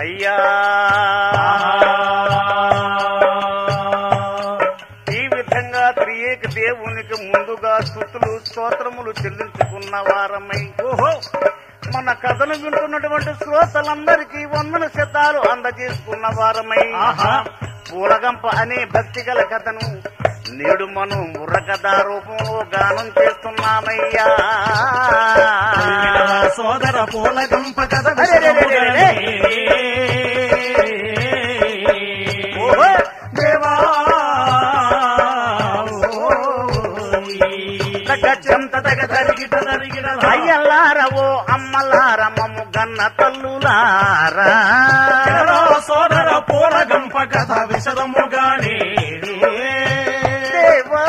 అయ్యా ఈ విధంగా త్రియేక దేవునికి ముందుగా స్థుతులు స్తోత్రములు చెల్లించుకున్న వారమై ఓహో మన కథను వింటున్నటువంటి శ్రోతలందరికీ వందన శతాలు అందజేసుకున్న వారమై ఆహా. పూలగంప అనే భక్తి గల కథను నేడు మనం బుర్రకథ రూపంలో గానం చేస్తున్నామయ్యా వినరా సోదర పూల గంప కథ అరే, అరే, అరే, అరే, ఓహో. దేవా గజ్జంత తగ తరిగిట తరిగిట అయ్యల్లారవో అమ్మలారమ్మము గన్న తల్లులారా వినరా సోదర పూల గంప కథ విశదముగానే దేవా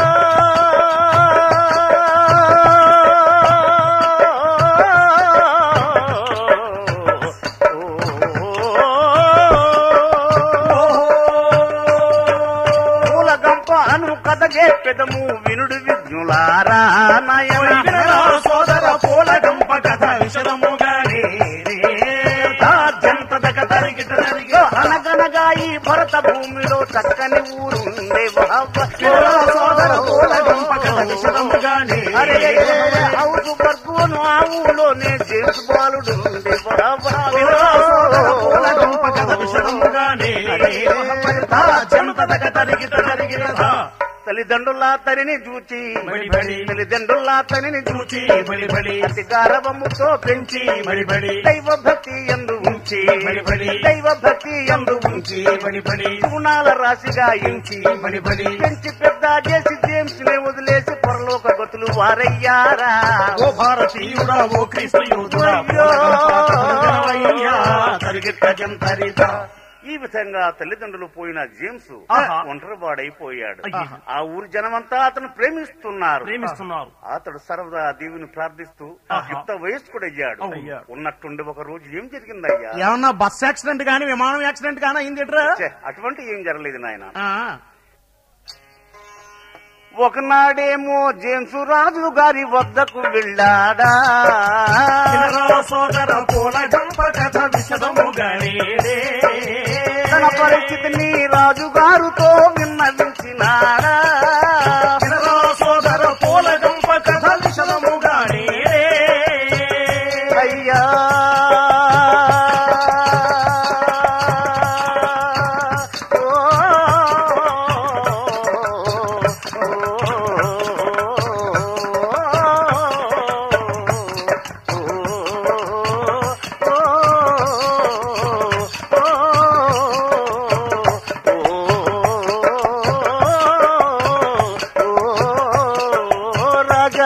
పూలగంప అను కథ చెప్పెదము వినుడు విజ్ఞులారా వినరా నయన సోదర పూల గంప కథ విశదముగానే జంతదక తరిగిట తరిగిట అనగనగా ఈ భరత భూమిలో చక్కని ఊరుండే వినరా సోదర పూల గంప కథ విశదముగానే అరే హౌసు బర్గును ఆ ఊళ్ళోనే జేమ్స్ బాలుడు ఉండే వినరా సోదర పూల గంప కథ విశదముగానే జనతదక తరిగిట తరిగిట తల్లిదండ్రుల తనిని చూచి బడి బడి. తల్లిదండ్రుల తనిని చూచి బడి బడి అతి గారవముతో పెంచి బడి బడి దైవ భక్తి ఎందు ఉంచి బడి బడి. దైవ భక్తి ఎందు ఉంచి బడి బడి గుణాల రాశిగా ఎంచి బడి బడి పెంచి పెద్ద చేసి జేమ్స్ నే వదిలేసి పరలోక గతులు వారయ్యారా ఓ భారతీయుడా ఓ క్రీస్తు యోధుడా అయ్యో. వినవయ్యా, తరిగిట్ట జంతరిత ఈ విధంగా తల్లిదండ్రులు పోయిన జేమ్స్ ఆహా. ఒంటరివాడైపోయాడు అయ్యో. ఆ ఊరి జనమంతా అతను ప్రేమిస్తున్నారు ప్రేమిస్తున్నారు అతడు సర్వదా దేవుని ప్రార్థిస్తూ ఆహా. యుక్త వయస్కుడయ్యాడు అయ్యా. ఉన్నట్టుండి ఒక రోజు ఏం జరిగిందయ్యా ఏమన్నా బస్ యాక్సిడెంట్ గాని విమానం యాక్సిడెంట్ గానీ అయిందిట్రా ఛే, అటువంటి ఏం జరగలేదు నాయన ఆ, ఒకనాడేమో జేమ్స్ రాజు గారి వద్దకు వెళ్ళాడా వినరా సోదర పూల గంప కథ విశదముగానే తన పరిస్థితిని రాజుగారుతో విన్నవించినాడా వినరా సోదర పూల గంప కథ విశదముగానే అయ్యా రాజా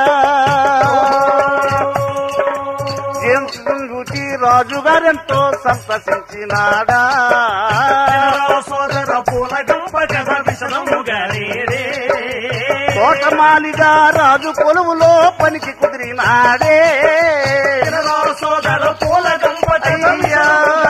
జేమ్స్ చూచి రాజుగారెంతో సంతసించినాడా వినరా సోదర పూల గంప కథ విశదముగానే తోటమాలిగా రాజు కొలువులో పనికి కుదిరినాడే వినరా సోదర పూల గంప కథ అయ్యా.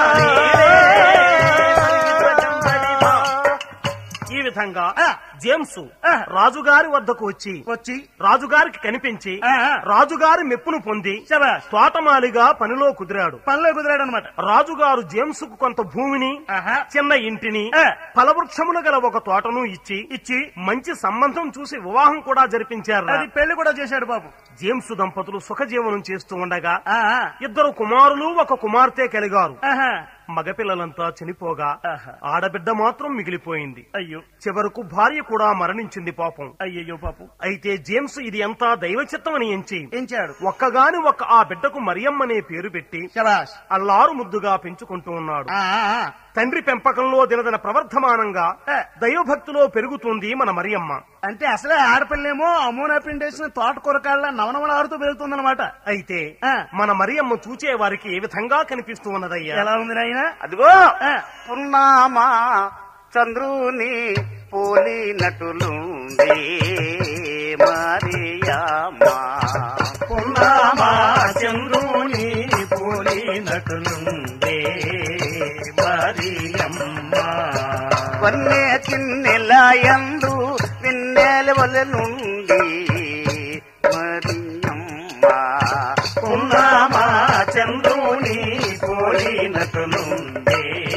విశదముగానే ఈ విధంగా జేమ్స్ రాజుగారి వద్దకు వచ్చి వచ్చి రాజుగారికి కనిపించి ఆ, ఆ. రాజుగారి మెప్పును పొంది శబాష్. తోటమాలిగా పనిలో కుదిరాడు పనిలో కుదిరాడు అనమాట రాజుగారు జేమ్స్ కు కొంత భూమిని ఆహా. చిన్న ఇంటిని ఆ. ఫలవృక్షములు గల ఒక తోటను ఇచ్చి ఇచ్చి మంచి సంబంధం చూసి వివాహం కూడా జరిపించారు అది పెళ్లి కూడా చేశాడు బాబు జేమ్స్ దంపతులు సుఖజీవనం చేస్తూ ఉండగా ఆ, ఆ. ఇద్దరు కుమారులు ఒక కుమార్తె కలిగారు ఆహా. మగపిల్లలంతా చనిపోగా ఆహా. ఆడబిడ్డ మాత్రం మిగిలిపోయింది అయ్యో చివరకు భార్య కూడా మరణించింది పాపం అయ్యయ్యో పాపు అయితే జేమ్స్ ఇది ఎంతా దైవచిత్తమని ఎంచి ఎంచాడు ఒక్కగాని ఒక్క ఆ బిడ్డకు మరియమ్మ అనే పేరు పెట్టి శబాష్ అల్లారు ముద్దుగా పెంచుకుంటూ ఉన్నాడు ఆ, ఆ, ఆ. తండ్రి పెంపకంలో దినదిన ప్రవర్ధమానంగా ఏ. దైవభక్తిలో పెరుగుతుంది మన మరియమ్మ అంటే అసలే ఆడపిల్లేమో అమోనా పిండేసిన తోట కూరకాళ్ళ నవనవలాడుతూ పెరుగుతుందన్నమాట అయితే ఆ. మన మరియమ్మ చూచే వారికి ఏ విధంగా కనిపిస్తూ ఉన్నదయ్యా ఎలా ఉంది నాయన అదిగో ఆ. పున్నామా చంద్రుని పోలినటులుంది మరియమ్మా పున్నామా చంద్రుని పోలినట్లుందే మరియమ్మ వన్నే చిన్నెల ఎందు విన్నెల వల నుండి మరియమ్మా పున్నామా చంద్రుని పోలినట్లుందే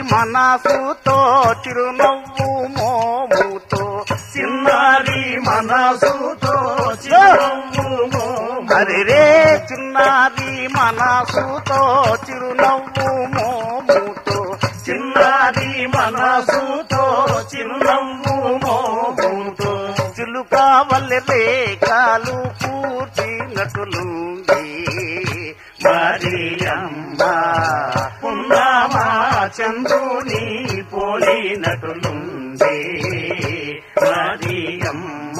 మనసుతో చిరునవ్వు మోముతో చిన్నారి మనసుతో చిరునవ్వు మోము. అరే రే చిన్నది మనసుతో చిరునవ్వు మోముతో చిన్నారి మనసుతో చిరునవ్వు మోముతో చిలుక వల్లె రేఖలు కూర్చినటులుంది మరియమ్మ పున్నామా చంద్రుని పోలినటులుంది మరియమ్మ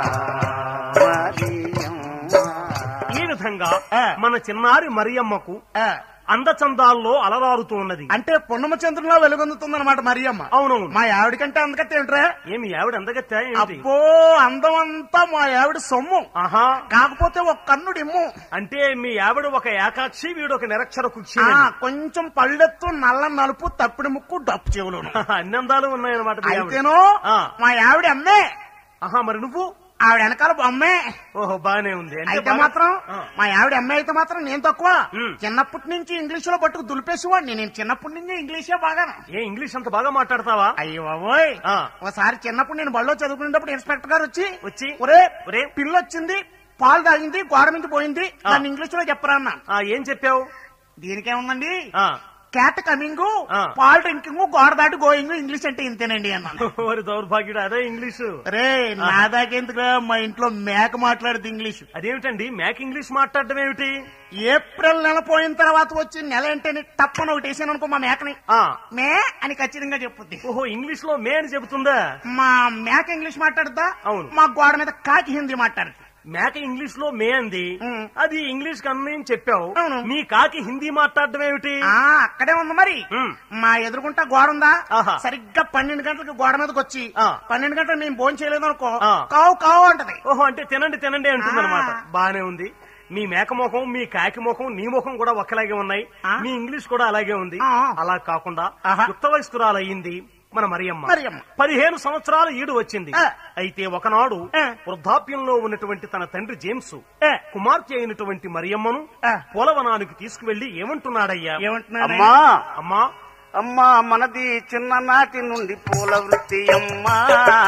మరియమ్మ ఈ విధంగా ఆ. మన చిన్నారి మరియమ్మకు ఆ, అందచందాల్లో అలరారుతూ ఉన్నది అంటే పున్నమ చంద్రులో వెలుగొందుతుందన్నమాట మరియమ్మ అవునవును మా ఆవిడకంటే అందకత్తే ఏంట్రా ఏమి ఆవిడ అందగత్తా ఏమిటి అబ్బో అందం అంతా మా ఆవిడ సొమ్ము ఆహా కాకపోతే ఒక కన్నుడు ఇమ్ము అంటే మీ ఆవిడ ఒక ఏకాక్షి వీడు ఒక నిరక్షర కుక్షి ఆ, కొంచెం పళ్ళెత్తు నల్ల నలుపు తప్పిడి ముక్కు డప్పు చెవులు అన్ని అందాలు ఉన్నాయన్నమాట మీ ఆవిడ. అయితేనో ఆ. మా ఆవిడ అమ్మే ఆహా మరి నువ్వు ఆవిడ వెనకాల బొమ్మే ఓహో బానే ఉంది అంటే అయితే బాగా- మాత్రం ఆ. మా ఆవిడ అమ్మాయి అయితే మాత్రం నేను తక్కువ ఉమ్. చిన్నప్పటి నుంచి ఇంగ్లీష్ లో పట్టుకు దులిపేసేవాడిని నేను చిన్నప్పటి నుంచి ఇంగ్లీషే బాగా ఏ ఇంగ్లీష్ అంత బాగా మాట్లాడతావా అయ్యో బాబోయ్ ఆ. ఒకసారి చిన్నప్పుడు నేను బళ్ళో చదువుకునేటప్పుడు ఇన్స్పెక్టర్ గారు వచ్చి వచ్చి ఒరే ఒరే. పిల్లి వచ్చింది పాలు తాగింది గోడ నుంచి పోయింది ఆ. దాన్ని ఇంగ్లీష్ లో చెప్పరా అన్న ఆ ఏం చెప్పావు దీనికేముందండి ఆ క్యాట్ కమింగ్ ఆ. పాలు డ్రింకింగ్ గోడ దాటి గోయింగ్ ఇంగ్లీష్ అంటే ఇంతేనండి అన్నాను ఓరి దౌర్భాగ్యుడు అదే ఇంగ్లీషు రే నా దాకెందుకు మా ఇంట్లో మేక మాట్లాడుతుంది ఇంగ్లీష్ అదేమిటండి మ్యాక్ ఇంగ్లీష్ మాట్లాడడం ఏమిటి ఏప్రిల్ నెల పోయిన తర్వాత వచ్చి నెల ఏంటని తప్పని ఒకటి వేసాను అనుకో మా మేకని ఆ మే అని ఖచ్చితంగా చెప్పుద్ది ఓహో ఇంగ్లీష్ లో మే అని చెబుతుందా మా మేక ఇంగ్లీష్ మాట్లాడుతా అవును. మా గోడ మీద కాకి హిందీ మాట్లాడుతుంది మేక ఇంగ్లీష్ లో మే అంది ఉమ్. అది ఇంగ్లీష్ కన్నా అని చెప్పావు అవును. మీ కాకి హిందీ మాట్లాడడం ఏమిటి ఆ అక్కడే ఉంది మరి ఉమ్. మా ఎదురుకుంటా గోడ ఉందా ఆహా. సరిగ్గా పన్నెండు గంటలకు గోడ మీదకి వచ్చి ఆ. పన్నెండు గంటలకు మేము భోజనం చేయలేదు అనుకో ఆ. కావు కావు అంటది ఓహో అంటే తినండి తినండి అంటుంది అనమాట ఆ. బానే ఉంది మీ మేక ముఖం మీ కాకి ముఖం నీ ముఖం కూడా ఒక్కలాగే ఉన్నాయి ఆ. మీ ఇంగ్లీష్ కూడా అలాగే ఉంది ఆ. అలా కాకుండా ఆహా. యుక్త వయస్కురాలు అయ్యింది మన మరియమ్మ మరియమ్మ. పదిహేను సంవత్సరాల ఈడు వచ్చింది ఆ. అయితే ఒకనాడు ఆ. వృద్ధాప్యంలో ఉన్నటువంటి తన తండ్రి జేమ్స్ ఏ, కుమార్తె అయినటువంటి మరియమ్మను ఆ. పోలవనానికి తీసుకువెళ్లి ఏమంటున్నాడయ్యా ఏమంటున్నాడు అమ్మా అమ్మా అమ్మా మనది చిన్ననాటి నుండి పూల వృత్తి అమ్మా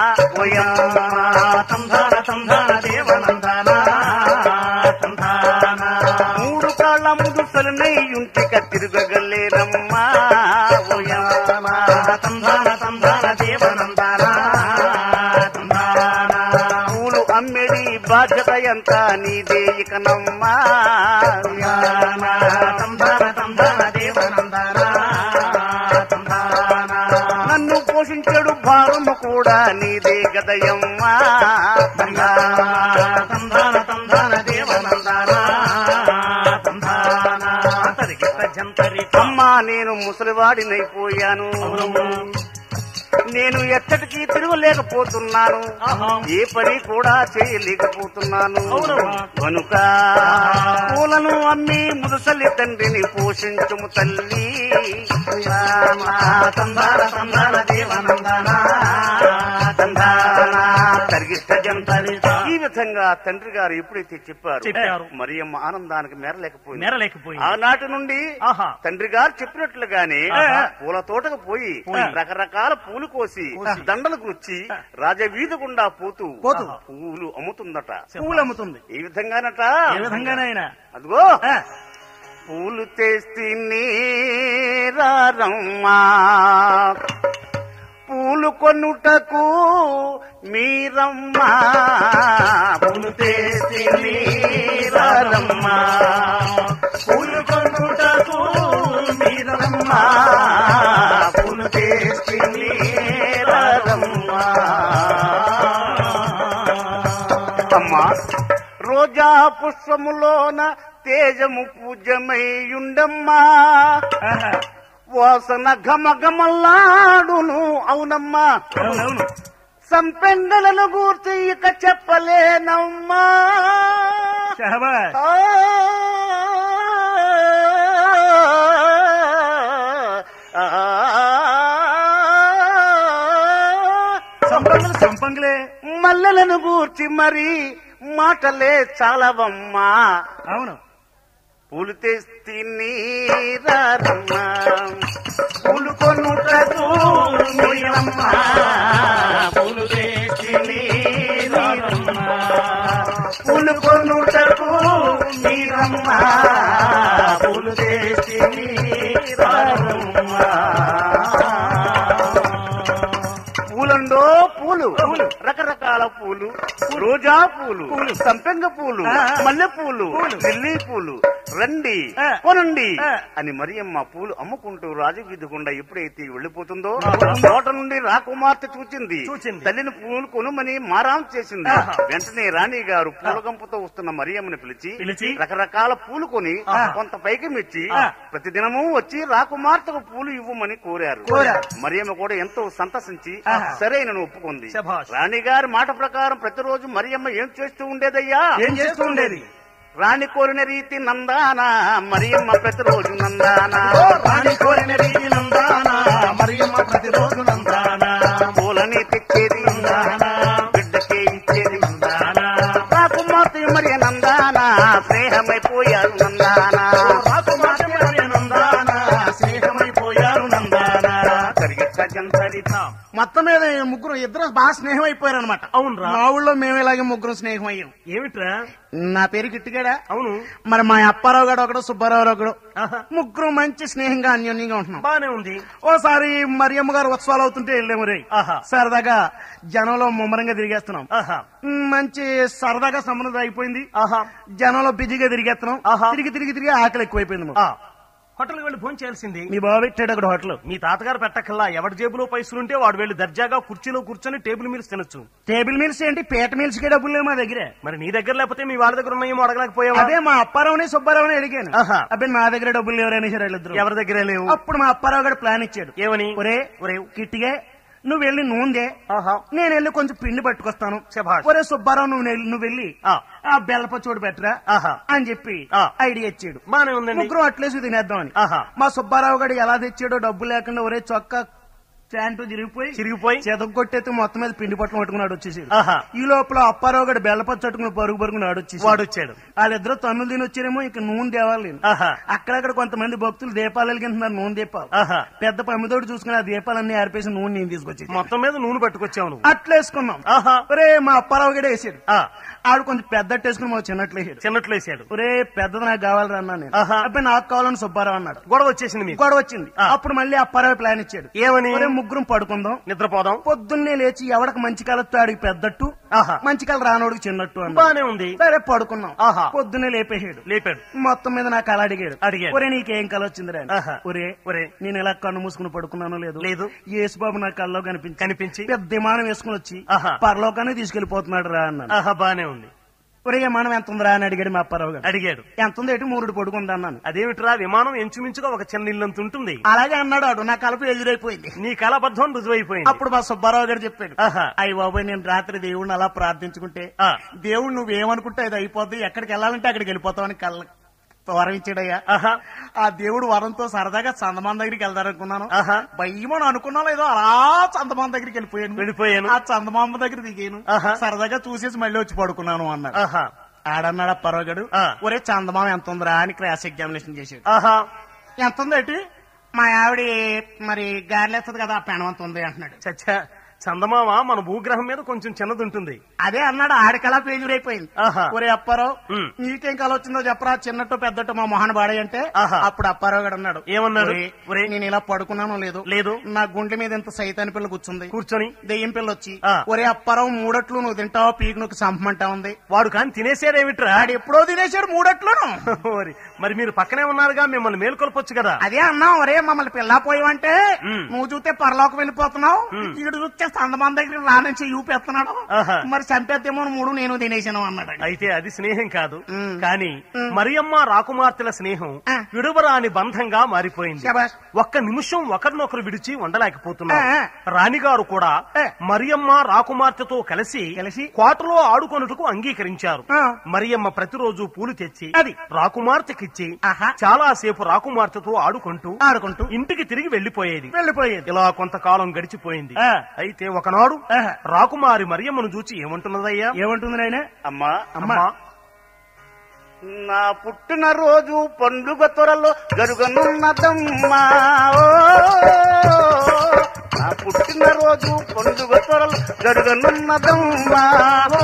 ఓయమ్మా తంధాన తంధాన దేవనందన తంధాన మూడు కాళ్ళ ముదుసలనై ఉంటిక తిరగగలేనమ్మా ఓయమ్మా తంధాన తంధాన దేవనందన తంధాన పూలు అమ్మెడి బాధ్యత ఎంత నీదే ఇకనమ్మా తంధాన తంధాన దేవనందన తంధాన నన్ను పోషించడు భారము కూడా నీదే గదయమ్మా తంధాన తంధాన దేవనందన తంధాన తరిగిట జంతరి అమ్మా నేను ముసలివాడినైపోయాను నేను ఎచ్చటికి తిరగలేకపోతున్నాను ఆహా. ఏ పని కూడా చేయలేకపోతున్నాను అవునమ్మా. కనుక పూలను అమ్మి ముదసలి తండ్రిని పోషించుము తల్లి తంధాన తంధాన దేవనందన తందాన తరిగిష్ట జంతరి. ఈ విధంగా తండ్రి గారు ఎప్పుడైతే చెప్పారు చెప్పారు. మరియమ్మ ఆనందానికి మేరలేకపోయింది నెరలేకపోయింది ఆనాటి నుండి ఆహా. తండ్రి గారు చెప్పినట్లుగానే ఆహా. పూల తోటకు పోయి పోయి. రకరకాల పూలు కోసి కోసి. దండలు గుచ్చి రాజవీధి గుండా పోతూ పోతూ. పూలు అమ్ముతుందట పువ్వులు అమ్ముతుంది ఈ విధంగానట ఏ విధంగానైనా అదిగో ఆ, పూలు తెస్తి రమ్మా పూలు కొనుటకు మీరమ్మా పూలు తెస్తి రమ్మా పూలు కొనుటకు మీరమ్మా పూలు తెస్తి రమ్మా అమ్మా రోజా పుష్పములోన తేజము పూజమయ్యుండమ్మా ఆహా. వాసన ఘమఘమల్లాడును అవునమ్మా అవునవును సంపెంగలను గూర్చి ఇక చెప్పలేనమ్మా షహబాజ్ ఆ, ఆ, సంపంగులు సంపంగులే మల్లెలను గూర్చి మరి మాటలే చాలవమ్మా అవును పూలు తెస్తి నీరమ్మా పూలు కొనుటకు నీరమ్మ పూలు తెచ్చి నీరమ్మ పూలు కొనుటకు నీరమ్మ పూలు తెచ్చి పూలండో పూలు రకరకాల పూలు రోజా పూలు సంపెంగ పూలు మల్లె పూలు లిల్లీ పూలు రండి ఆ. కొనండి ఆ. అని మరియమ్మ పూలు అమ్ముకుంటూ రాజవీధి గుండా ఎప్పుడైతే వెళ్లిపోతుందో తోట నుండి రాకుమార్తె చూచింది చూచింది. తల్లిని పూలు కొనుమని మారాం చేసింది ఆహా. వెంటనే రాణి గారు పూలగంపుతో వస్తున్న మరియమ్మని పిలిచి పిలిచి రకరకాల పూలు కొని ఆహా. కొంత పైకి మెచ్చి ఆ. ప్రతిదినము వచ్చి రాకుమార్తెకు పూలు ఇవ్వమని కోరారు కోరారు. మరియమ్మ కూడా ఎంతో సంతసించి ఆహా. సరే నేను ఒప్పుకుంది శభాష్. రాణి గారి మాట ప్రకారం ప్రతిరోజు మరియమ్మ ఏం చేస్తూ ఉండేదయ్యా ఏం చేస్తూ ఉండేది రాణి కోరిన రీతి నందానా మరియమ్మ ప్రతిరోజు నందానా ఓ రాణి కోరిన రీతి నందాన మరియమ్మ ప్రతిరోజు నందాన పూలని తెచ్చేది నందానా బిడ్డకే ఇచ్చేది నందాన రాకుమార్తె మరి నందానా స్నేహమైపోయారు నందానా రాకుమార్తె మరియ నందాన స్నేహమైపోయారు నందాన సరిగ్గా జంతరిత మొత్తం మీద ఈ ముగ్గురు ఇద్దరు బాగా స్నేహం అయిపోయారు అనమాట అవునరా మా ఊళ్ళో మేము ఇలాగే ముగ్గురు స్నేహం అయ్యాం ఏమిట్రా నా పేరు గిట్టిగాడా అవును మరి మా అప్పారావు గారు ఒకడు సుబ్బారావు ఒకడు ఆహా. ముగ్గురు మంచి స్నేహంగా అన్యోన్యంగా ఉంటున్నాం బానే ఉంది ఓసారి మరియమ్మ గారు ఉత్సవాలు అవుతుంటే వెళ్ళాము రే ఆహా. సరదాగా జనంలో ముమ్మరంగా తిరిగేస్తున్నాం ఆహా మ్, మంచి సరదాగా సంబంధం అయిపోయింది ఆహా జనంలో బిజీగా తిరిగేస్తున్నాం ఆహా. తిరిగి తిరిగి తిరిగి ఆకలి ఎక్కువైపోయింది మాకు. ఆ హోటల్కి వెళ్ళి ఫోన్ చేయాల్సింది మీ బాబు పెట్టాడు అక్కడ హోటల్ మీ తాతగారు పెట్టకల్లా ఎవరి జేబులో పైసలుంటే వాడు వెళ్ళి దర్జాగా కుర్చీలో కూర్చొని టేబుల్ మీద తినొచ్చు టేబుల్ మీల్స్ ఏంటి పేట మీల్స్ కి డబ్బులు లేవు మా దగ్గర మరి నీ దగ్గర లేకపోతే మీ వాళ్ళ దగ్గర ఉన్నాయేమో అడగలేకపోయావా అదే మా అప్పారావుని సుబ్బారావుని అడిగాను ఆహా. అబ్బాయి నా దగ్గర డబ్బులు లేవని వీళ్ళిద్దరు ఎవరి దగ్గర లేవు అప్పుడు మా అప్పారావు గారు ప్లాన్ ఇచ్చాడు ఏమని ఒరే ఒరే కిట్టిగా నువ్వు వెళ్ళి నూనె ఆహా నేను వెళ్ళి కొంచెం పిండి పట్టుకొస్తాను శభాష్. ఒరే సుబ్బారావు నువ్వు నెల్- నువ్వు వెళ్ళి ఆ. ఆ బెల్లపచ్చోడు పెట్టరా ఆహా. అని చెప్పి ఆ. ఐడియా ఇచ్చాడు బానే ఉందండి ముగ్గురు అట్లేసి తినేద్దామని ఆహా మా సుబ్బారావు గారు ఎలా తెచ్చాడో డబ్బు లేకుండా ఒరే చొక్కా ప్యాంటు చిరిగిపోయి చిరిగిపోయి చేతకు కొట్టేస్తే మొత్తం మీద పిండి పట్టుకుని పట్టుకున్నాడు వచ్చేసి ఆహా ఈ లోపల అప్పారావు గారు బెల్లపచ్చ చట్టుకుని పరుగు పరుగుని ఆడొచ్చేసి వాడు వచ్చాడు వాళ్ళిద్దరు తన్నులు తిని వచ్చారేమో ఇక నూనె తేవాలి ఆహా అక్కడక్కడ కొంతమంది భక్తులు దీపాలు వెలిగింటున్నారు నూనె దీపాలు ఆహా పెద్ద పమ్మితోటి చూసుకుని ఆ దీపాలన్నీ ఆరిపేసి నూనె నేను తీసుకొచ్చి మొత్తం మీద నూనె పట్టుకొచ్చావు నువ్వు అట్లేసుకున్నాం ఆహా ఒరే మా అప్పారావు గడే వేసాడు ఆ ఆడు కొంచెం పెద్ద వేసుకుని మా చిన్నట్లు వేసాడు చిన్నట్లు వేసాడు ఒరే పెద్దది నాకు కావాలరా అన్నా నేను ఆహా. అబ్బాయి నాకు కావాలని సుబ్బారావు అన్నాడు గొడవ వచ్చేసింది మీకు గొడవ వచ్చింది ఆ. అప్పుడు మళ్ళీ అప్పారావు ప్లాన్ ఇచ్చాడు ఏమని ఒరే ముగ్గురం పడుకుందాం నిద్రపోదాం పొద్దున్నే లేచి ఎవడకి మంచి కాలతో ఆడికి పెద్దట్టు ఆహా మంచి కాల రానోడికి చిన్నట్టు అన్నాడు బానే ఉంది సరే పడుకున్నాం ఆహా. పొద్దున్నే లేపేసాడు లేపాడు మొత్తం మీద నాకు అలా అడిగాడు అడిగాడు. ఒరే నీకేం కల వచ్చిందిరా అని. ఆహా. ఒరే ఒరే నేను ఇలా కన్ను మూసుకుని పడుకున్నానో లేదు లేదు. యేసుబాబు నా కల్లో కనిపించి కనిపించి పెద్ద విమానం వేసుకుని వచ్చి ఆహా. పరలోకాన్ని తీసుకెళ్లిపోతున్నాడు రా అన్నాను ఆహా బానే ఉంది ఒరే విమానం ఎంత ఉందిరా అని అడిగాడు మా అప్పారావు గారు అడిగాడు ఎంత ఉంది ఏంటి మూరుడు పడుకుందా అన్నాను అదేమిట్రా విమానం ఎంచుమించుగా ఒక చిన్న ఇల్లంత ఉంటుంది అలాగే అన్నాడు ఆడు నా కలప ఎదురైపోయింది నీ కలబద్ధం రుజువైపోయింది అప్పుడు మా సుబ్బారావు గారు చెప్పాడు ఆహా. అయ్యి బాబాయ్ నేను రాత్రి దేవుడిని అలా ప్రార్థించుకుంటే ఆ. దేవుడు నువ్వేమనుకుంటే అది అయిపోద్ది ఎక్కడికి వెళ్ళాలంటే అక్కడికి వెళ్ళిపోతావని కళ్ళ వరం ఇచ్చాడయ్యా ఆహా ఆ దేవుడు వరంతో సరదాగా చందమాన్ దగ్గరికి వెళ్తారనుకున్నాను ఆహా భయమని అనుకున్నా లేదో అలా చందమాన్ దగ్గరికి వెళ్ళిపోయాను వెళ్ళిపోయాను ఆ చందమామ దగ్గర దిగాను ఆహా. సరదాగా చూసేసి మళ్ళీ వచ్చి పడుకున్నాను అన్నాడు ఆహా ఆడన్నాడు ఆ పర్వగడు ఆ. ఒరే చందమామ ఎంత ఉందిరా అని క్రాస్ ఎగ్జామినేషన్ చేశాడు ఆహా ఎంత ఉందేటి మా ఆవిడ మరి గాలిస్తుంది కదా ఆ పెనం ఎంత ఉంది అంటున్నాడు చచ్చా చందమామ మన భూగ్రహం మీద కొంచెం చిన్నది ఉంటుంది అదే అన్నాడు ఆడికలా ఫెయిల్యూర్ అయిపోయింది ఆహా. ఒరే అప్పారావు ఉమ్. నీకేం కల వచ్చిందో చెప్పరా చిన్నట్టు పెద్దట్టు మా మొహన్ బాడే అంటే ఆహా. అప్పుడు అప్పారావు గారు అన్నాడు ఏమన్నాడు? "ఒరే, ఒరే. నేను ఇలా పడుకున్నాను లేదు లేదు. నా గుండె మీద ఇంత సైతాని పిల్ల కూర్చుంది కూర్చొని దెయ్యం పిల్ల వచ్చి ఆ. ఒరే అప్పారావు మూడట్లు నువ్వు తింటావా పీక్ నువ్వు చంపమంటా ఉంది వాడు కాని తినేసాడేమిట్రా ఆడు ఎప్పుడో తినేశాడు మూడట్లును మరి మరి మీరు పక్కనే ఉన్నారుగా మిమ్మల్ని మేల్కొల్పొచ్చు కదా అదే అన్నా ఒరే మమ్మల్ని పిల్ల పోయావంటే ఉమ్. నువ్వు చూస్తే పరలోకి వెళ్ళిపోతున్నావు ఉమ్. ఈడు చూస్తే సందమంది దగ్గర రానుంచి యూపేస్తున్నాడు ఆహా. మరి చంపేద్దేమో మూడు నేను తినేసాను అన్నాడు అయితే అది స్నేహం కాదు ఉమ్. కానీ ఉమ్. మరియమ్మ రాకుమార్తెల స్నేహం ఆ. విడువరాని బంధంగా మారిపోయింది శబాష్. ఒక్క నిమిషం ఒకరినొకరు విడిచి ఉండలేకపోతున్నారు ఆ. రాణిగారు కూడా ఆ. మరియమ్మ రాకుమార్తెతో కలిసి కలిసి? కోటలో ఆడుకొనుటకు అంగీకరించారు ఆ. మరియమ్మ ప్రతిరోజు పూలు తెచ్చి అది. రాకుమార్తెకిచ్చి ఆహా. చాలా సేపు రాకుమార్తెతో ఆడుకుంటూ ఆడుకుంటూ ఇంటికి తిరిగి వెళ్లిపోయేది వెళ్ళిపోయేది ఇలా కొంతకాలం గడిచిపోయింది ఆ. అయితే ఒకనాడు ఆహా. రాకుమారి మరియమ్మను చూచి ఏమంటున్నదయ్యా ఏమంటుంది నాయన అమ్మా అమ్మా నా పుట్టినరోజు పండుగ త్వరలో జరుగనున్నదమ్మా ఓ, నా పుట్టినరోజు పండుగ త్వరలో జరుగనున్నదమ్మా ఓ,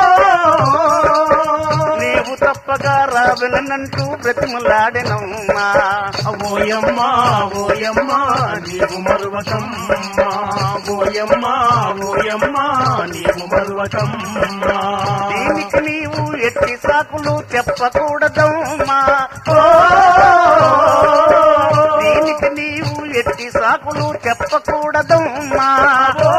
నీవు తప్పగా రావెలనంటూ బ్రతిమలాడెనమ్మా ఓయమ్మా ఓయమ్మా నీవు మరువకమ్మా ఓయమ్మా ఓయమ్మా నీవు మరువకమ్మా దీనికి నీవు ఎట్టి సాకులు చెప్పకూడదమ్మా ఓ, దీనికి నీవు ఎట్టి సాకులు చెప్పకూడదమ్మా ఓ,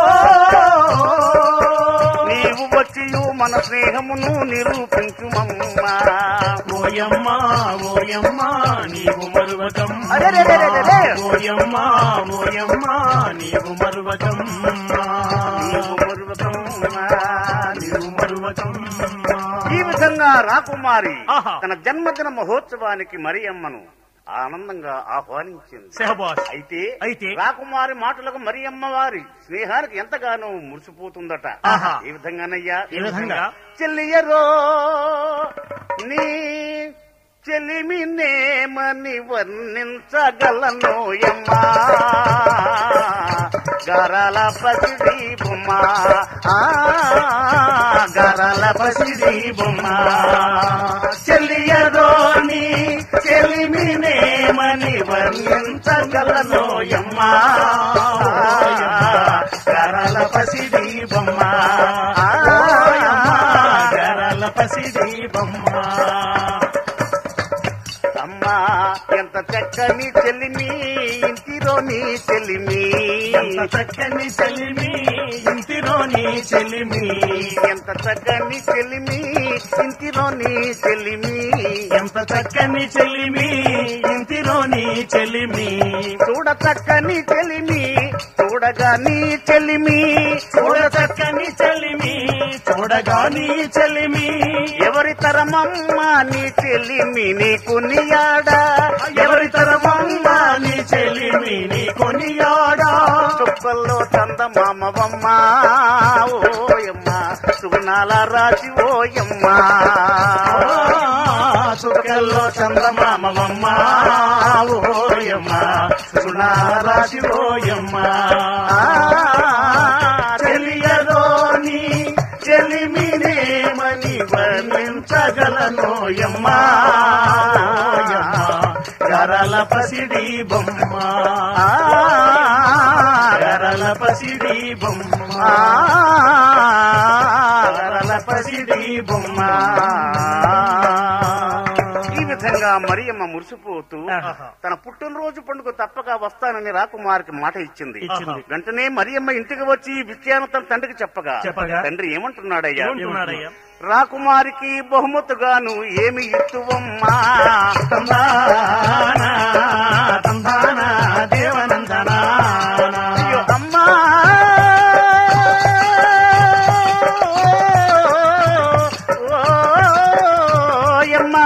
నీవు వచ్చి మన స్నేహమును నిరూపించుమమ్మా ఓయమ్మా ఓయమ్మా నీవు మరువకమ్మా అరెరెరెరెరె. ఓయమ్మా ఓయమ్మా నీవు మరువకమ్మా నీవు మరువకమ్మా, నీవు మరువకమ్మా ఈ విధంగా రాకుమారి ఆహా. తన జన్మదిన మహోత్సవానికి మరి అమ్మను ఆనందంగా ఆహ్వానించింది సెహబాస్ అయితే అయితే? రాకుమారి మాటలకు మరి అమ్మవారి స్నేహానికి ఎంతగానో మురిసిపోతుందట ఆహా. ఈ విధంగానయ్యా ఈ విధంగా చెల్లియరో నీ చెలిమినేమని వర్ణించగలనోయమ్మా గరల పసిడి బొమ్మ ఆ, గరల పసిడి బొమ్మ చెల్లియరోని చెలిమినేమని వర్ణించగలనోయమ్మా గరల పసిడి బొమ్మ ఆ, గరల పసిడి బొమ్మ అమ్మా ఎంత చక్కని చెల్లిమి ఇంటిలో నీ చెల్లిమి ఎంత చక్కని చెలిమి ఇంటిలోని చెలిమి ఎంత చక్కని చెల్లిమి ఇంటిలో నీ చెల్లిమి ఎంత చక్కని చెలిమి ఇంటిలోని చెలిమి చూడ చక్కని చెల్లిమి చూడగా నీ చెల్లిమి చూడ చక్కని చెలిమి చూడగా నీ చెలిమి ఎవరి తరమమ్మ నీ చెల్లిమి నీకు నియాడా ఎవరి తరమమ్మ నీ చెలిమి నీ కొనియాడా చుక్కల్లో చందమామవమ్మ ఓయమ్మ సుగుణాల రాసి ఓయమ్మ చుక్కల్లో చందమామమ్మ ఓయమ్మ సునారాశి ఓయమ్మ తెలియదోని చెలిమినేమని వర్ణించగలనోయమ్మ గరల పసిడి బొమ్మ గరల పసిడి బొమ్మ గరల పసిడి బొమ్మ ఈ విధంగా మరియమ్మ మురిసిపోతూ ఆహా. తన పుట్టినరోజు పండుగ తప్పక వస్తానని రాకుమారికి మాట ఇచ్చింది ఇచ్చింది. వెంటనే మరియమ్మ ఇంటికి వచ్చి ఈ విషయాన్ని తన తండ్రికి చెప్పగా చెప్పగా? తండ్రి ఏమంటున్నాడయ్యా ఏమంటున్నాడయ్యా? రాకుమారికి బహుమతుగాను ఏమి ఇస్తువమ్మా తందానా తందానా దేవనందనా అయ్యో అమ్మా ఓయమ్మా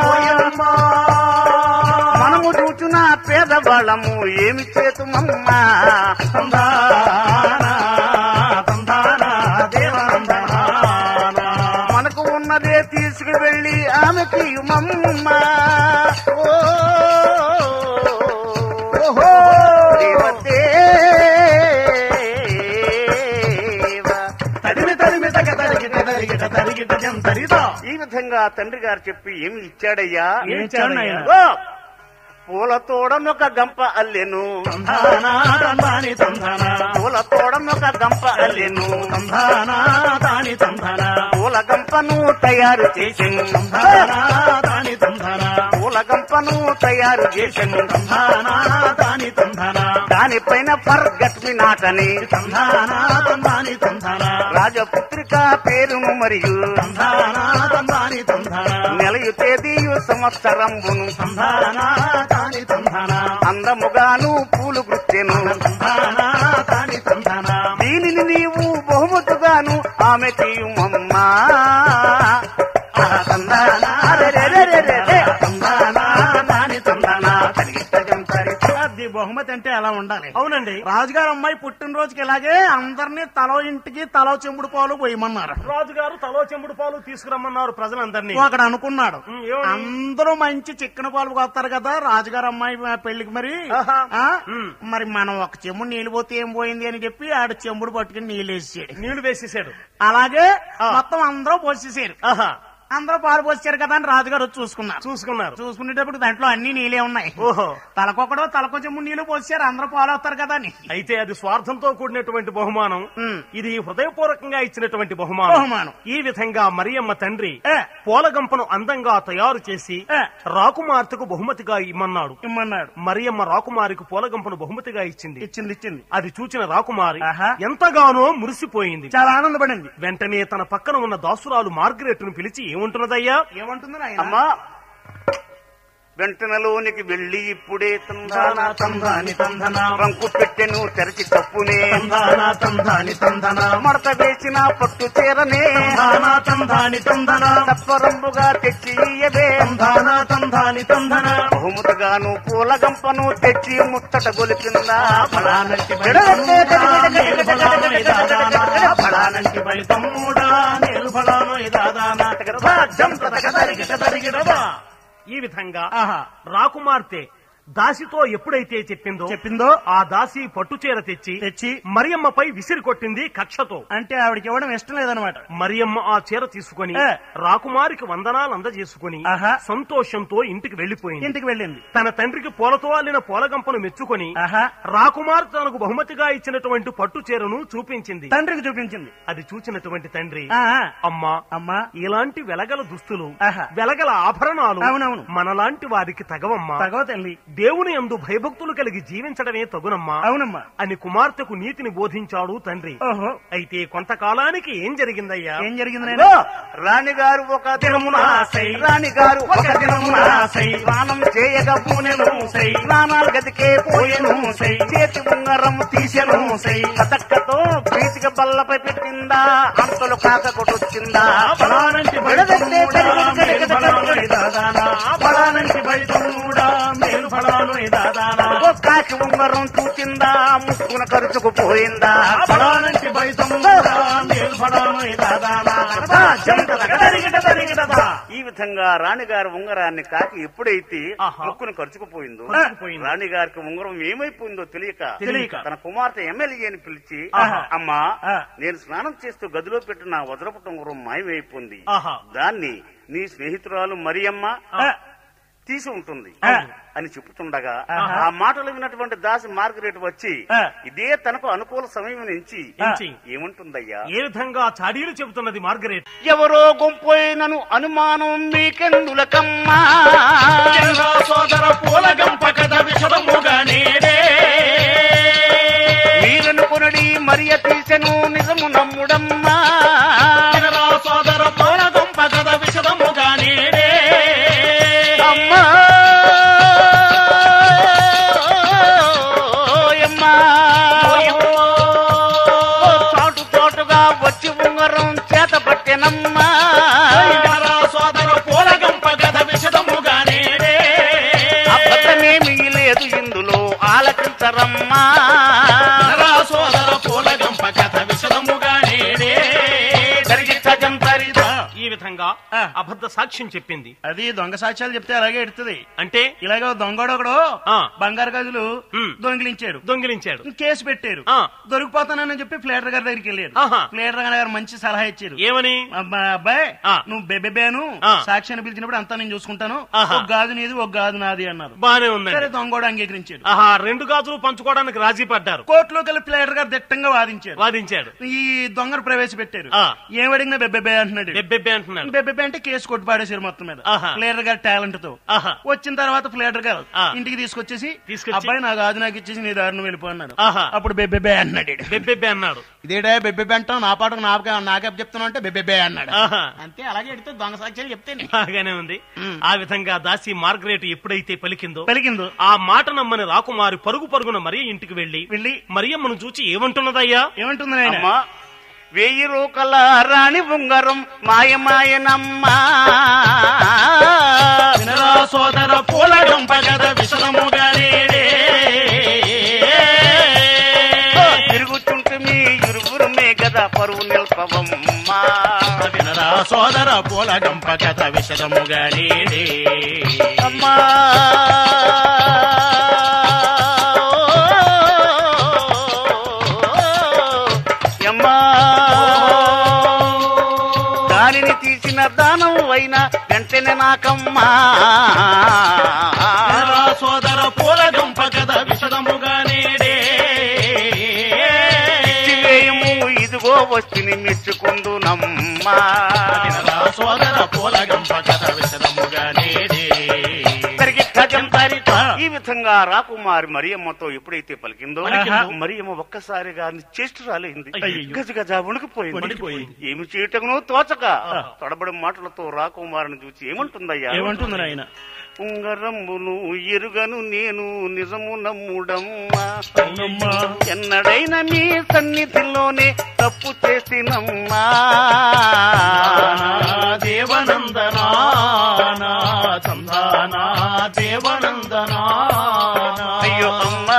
మనము చూచున్న పేదవాళ్ళము ఏమి చేతుమమ్మా తందానా తందానా దేవనందనా మనకు ఉన్నదే తీసుకువెళ్ళి ఆమెకి ఇవ్వమ్మా ఓ ఓహో దేవదేవా. తరిమి తరిమి తగ తరిగిట తరిగిట తరిగిట జంతరిదా ఈ విధంగా తండ్రి గారు చెప్పి ఏమి ఇచ్చాడయ్యా ఏమి ఇచ్చాడు నాయనా? ఓ! పూల తోడనొక గంప అల్లెను తందానా తందాని తందానా పూల తోడనొక గంప అల్లెను తందానా తాని తందానా పూల గంపను తయారు చేసెను తందానా తాని తందానా పూల గంపను తయారు చేసెను తందానా తాని తందానా దానిపైన ఫర్గట్ మీ నాటని తందానా తందాని తందానా రాజపుత్రిక పేరును మరియు తందానా తందాని తందానా నెలయు తేదీయు సంవత్సరంబును తందానా తాని తందానా అందముగాను పూలు గుర్తెను తందానా తాని తందానా దీనిని నీవు బహుమతుగాను ఆమె తీయుమమ్మా తందానా అరెరెరెరెరె. తందానా తాని తందానా తరిగిట జంతరిదా అది బహుమతి అంటే ఎలా ఉండాలి అవునండి రాజుగారు అమ్మాయి పుట్టినరోజుకి ఇలాగే అందరినీ తలో ఇంటికి తలో చెంబుడు పాలు పోయమన్నారు రాజుగారు తలో చెంబుడు పాలు తీసుకురమ్మన్నారు ప్రజలందరినీ అక్కడ అనుకున్నాడు ఉమ్, ఏమని? అందరూ మంచి చిక్కన పాలు కొత్తారు కదా రాజుగారు అమ్మాయి పెళ్లికి మరి ఆహా. ఆ? ఉమ్. మరి మనం ఒక చెంబుడు నీళ్ళు పోతే ఏం పోయింది అని చెప్పి ఆడు చెంబుడు పట్టుకుని నీళ్ళు వేసేసాడు నీళ్లు వేసేసాడు అలాగే ఆ. మొత్తం అందరూ పోసేసారు ఆహా అందరూ పాలు పోసారు కదా అని రాజుగారు వచ్చి చూసుకున్నారు చూసుకున్నారు చూసుకునేటప్పుడు దాంట్లో అన్ని నీళ్ళే ఉన్నాయి ఓహో తలకొకడో తలకో చెంబుడు నీళ్లు పోసారు అందరూ పాలు వస్తారు కదా అని అయితే అది స్వార్థంతో కూడినటువంటి బహుమానం ఉమ్. ఇది హృదయపూర్వకంగా ఇచ్చినటువంటి బహుమానం బహుమానం. ఈ విధంగా మరియమ్మ తండ్రి ఏ. పూలగంపను అందంగా తయారు చేసి ఏ. రాకుమార్తెకు బహుమతిగా ఇమ్మన్నాడు ఇమ్మన్నాడు మరియమ్మ రాకుమారికి పూలగంపను బహుమతిగా ఇచ్చింది ఇచ్చింది ఇచ్చింది అది చూచిన రాకుమారి ఆహా. ఎంతగానో మురిసిపోయింది చాలా ఆనందపడింది వెంటనే తన పక్కన ఉన్న దాసురాలు మార్గరెట్ ను పిలిచి ఏముంటున్నదయ్యా ఏమంటుంది అమ్మా వెంటనలోనికి వెళ్లి ఇప్పుడే తందానా తందాని తందన రంకు పెట్టెను తెరచి తప్పునే తందాన తందాని తందన మడత వేసిన పట్టు చీరనే తందాన తందాని తందన తప్పరంబుగా తెచ్చి ఇయ్యవే తందాన తందాని తందన బహుమతిగాను పూలగంపను తెచ్చి ముత్తట గొలిపిందా ఫలానంటి బలితమ్ముడా, నేలు ఫలాను ఇదాదానా. ఫలానంటి బలితమ్ముడా, నేలు ఫలాను ఇదాదానా. జం తదగ తరిగిట తరిగిడదా. ఈ విధంగా ఆహా రాకుమార్తె దాసితో ఎప్పుడైతే చెప్పిందో చెప్పిందో ఆ దాసి పట్టుచీర తెచ్చి తెచ్చి మరియమ్మపై విసిరి కొట్టింది కక్షతో అంటే ఆవిడకి ఇవ్వడం ఇష్టం లేదనమాట మరియమ్మ ఆ చీర తీసుకుని ఏ. రాకుమారికి వందనాలు అందజేసుకుని ఆహా. సంతోషంతో ఇంటికి వెళ్లిపోయింది ఇంటికి వెళ్ళింది తన తండ్రికి పూలతో అల్లిన పూలగంపను మెచ్చుకొని ఆహా రాకుమార్ తనకు బహుమతిగా ఇచ్చినటువంటి పట్టు చీరను చూపించింది తండ్రికి చూపించింది అది చూచినటువంటి తండ్రి ఆ, ఆ. అమ్మా అమ్మా ఇలాంటి వెలగల దుస్తులు ఆహా. వెలగల ఆభరణాలు అవునవును. మనలాంటి వారికి తగవమ్మా తగవ తల్లి దేవుని యందు భయభక్తులు కలిగి జీవించడమే తగునమ్మా అవునమ్మా అని కుమార్తెకు నీతిని బోధించాడు తండ్రి ఓహో అయితే కొంతకాలానికి ఏం జరిగిందయ్యా ఏం జరిగింది ఇదిగో, నాయన రాణిగారు ఒక దినమున సై. రాణిగారు ఒక దినమున సై. స్నానం చేయగా పూనెను సై. స్నానాలు గదికే పోయెను సై. చేతి ఉంగరం తీసెను సై. కతక్కతో ప్రీతిగా బల్లపై పెట్టిందా అంతలు కాక కొట్టొచ్చిందా ఫలానంటి బలితమ్ముడా, మేలు ఫలాను ఇదాదానా. ఫలానంటి బలితమ్ముడా, మేలు ఫలాను ఇదాదానా. ఓ కాకి ఉంగరం చూచిందా ముక్కున ఖర్చుకుపోయిందా ఫలానంటి బలితమ్ముడా, మేలు ఫలాను ఇదాదానా. జం తదగ తరిగిట తరిగిడదా. ఈ విధంగా రాణిగారి ఉంగరాన్ని కాకి ఎప్పుడైతే ఆహా. ముక్కును ఖర్చుకుపోయిందో ఖర్చుకుపోయిందో. రాణిగారికి ఉంగరం ఏమైపోయిందో తెలియక తెలియక. తన కుమార్తె ఎమ్మెల్యేని పిలిచి ఆహా. అమ్మా ఆ. నేను స్నానం చేస్తూ గదిలో పెట్టిన వజ్రపు ఉంగరం మాయమైపోయింది ఆహా. దాన్ని నీ స్నేహితురాలు మరియమ్మ ఆ, తీసి ఉంటుంది ఆ. అని చెప్పుతుండగా ఆహా. ఆ మాటలు విన్నటువంటి దాసి మార్గరేట్ వచ్చి ఆ. ఇదే తనకు అనుకూల సమయం నుంచి ఎంచి. ఏముంటుందయ్యా ఏ విధంగా చాడీలు చెబుతున్నది మార్గరేట్ ఎవరో గుంపోయినను అనుమానం మీకెందులకమ్మా జనరా సోదర పూల గంప కథ విషదముగా నేడే మీరనుకునడి మరియ తీసెను నిజము నమ్ముడమ్మా జనరా సోదర పూల గంప కథ విషదముగా నేడే అమ్మా ఓయమ్మా. ఓ చాటు చాటుగా వచ్చి ఉంగరం చేత పట్టెనమ్మా జనరా సోదర పూల గంప కథ విషదముగా నేడే అబద్ధమేమీ లేదు ఇందులో ఆలకించరమ్మా జనరా సోదర పూల గంప కథ విషదముగా నేడే జరిగి సజం తరిదా ఈ విధంగా ఆ. అబద్ధ సాక్ష్యం చెప్పింది అది దొంగ సాక్ష్యాలు చెప్తే అలాగే ఎడుతుంది అంటే ఇలాగ దొంగడు ఒకడు ఆ. బంగారు గదులు ఉమ్. దొంగిలించాడు దొంగిలించాడు కేసు పెట్టారు ఆ. దొరికిపోతానని చెప్పి ఫ్లేటర్ గారి దగ్గరికి వెళ్ళారు ఆహా. ఫ్లేటర్ గారు మంచి సలహా ఇచ్చారు ఏమని అబ్బా, అబ్బాయి ఆ. నువ్వు బెబెబేను ఆ. సాక్ష్యాన్ని పిలిచినప్పుడు అంతా నేను చూసుకుంటాను ఆహా. ఒక గాజు నీది ఒక గాజు నాది అన్నారు బానే సరే ఉందండి దొంగోడు అంగీకరించాడు ఆహా రెండు గాజులు పంచుకోవడానికి రాజీ పడ్డారు కోర్టులో కలిపి ప్లేటర్ గారు దిట్టంగా వాదించారు వాదించాడు ఈ దొంగను ప్రవేశపెట్టారు ఆ. ఏమడిగినా బెబ్బెబే అంటున్నాడు బెబ్బెబ్బే అంటున్నాడు బెబ్బెబే అంటే కేసు కొట్టి పాడేశారు మొత్తం మీద ఆహా. ప్లేటర్ గారు టాలెంట్ తో ఆహా వచ్చిన తర్వాత ఫ్లేటర్ గారు ఆ. ఇంటికి తీసుకొచ్చేసి తీసుకొచ్చి- అబ్బాయి నా గాజు నాకు ఇచ్చేసి నీ దారిని వెళ్ళిపో అన్నాడు ఆహా. అప్పుడు బెబ్బెబే అన్నాడు ఈడు. బెబ్బెబ్బే అన్నాడు ఇదేడా బెబ్బెబే అంటావు నా పాటకు నాకే నాకే చెప్తున్నావు అంటే బెబ్బెబే అన్నాడు ఆహా అంతే అలాగే ఎడితే దొంగ సాక్ష్యాలు చెప్తేనే బాగానే ఉంది ఆ విధంగా దాసి మార్గరేట్ ఎప్పుడైతే పలికిందో పలికిందో ఆ మాట నమ్మని రాకుమారి పరుగు పరుగున మరి ఇంటికి వెళ్లి వెళ్ళి మరియమ్మను చూచి ఏమంటున్నదయ్యా ఏమంటుంది నాయన అమ్మా వెయ్యి రూకల రాణి ఉంగరం మాయమాయనమ్మా వినరా సోదర పూల గంప కథ విషదముగా నేడే గద పరువు నిల్పవమ్మా వినరా సోదర పూల గంప కథ విషదముగా నేడే అమ్మా అమ్మా దానిని తీసిన దానం అయినా వెంటనే నాకమ్మా వినరా సోదర పూల గంప కథ విషదముగా నేడే వేయము ఇదిగో వచ్చిని మెచ్చుకుందునమ్మా వినరా సోదర పూల గంప కథ విషదముగా నేడే ఇద్దరికి గజం తారీఖు. ఈ విధంగా రాకుమారి మరియమ్మతో ఎప్పుడైతే పలికిందో పలికిందో. మరియమ్మ ఒక్కసారిగా చేష్టురాలైంది అయ్యయ్యో. గజ గజ వణికిపోయింది వణికిపోయింది. ఏమి చేయటకునో తోచక తడబడి మాటలతో రాకుమారిని చూసి ఏమంటుందయ్యా ఏమంటుంది నాయన ఉంగరమ్మును ఎరుగను నేను నిజము నమ్ముడమ్మా అవునమ్మా ఎన్నడైనా మీ సన్నిధిలోనే తప్పు చేసినమ్మా దేవనందనా చందానా దేవనందనా అయ్యో అమ్మా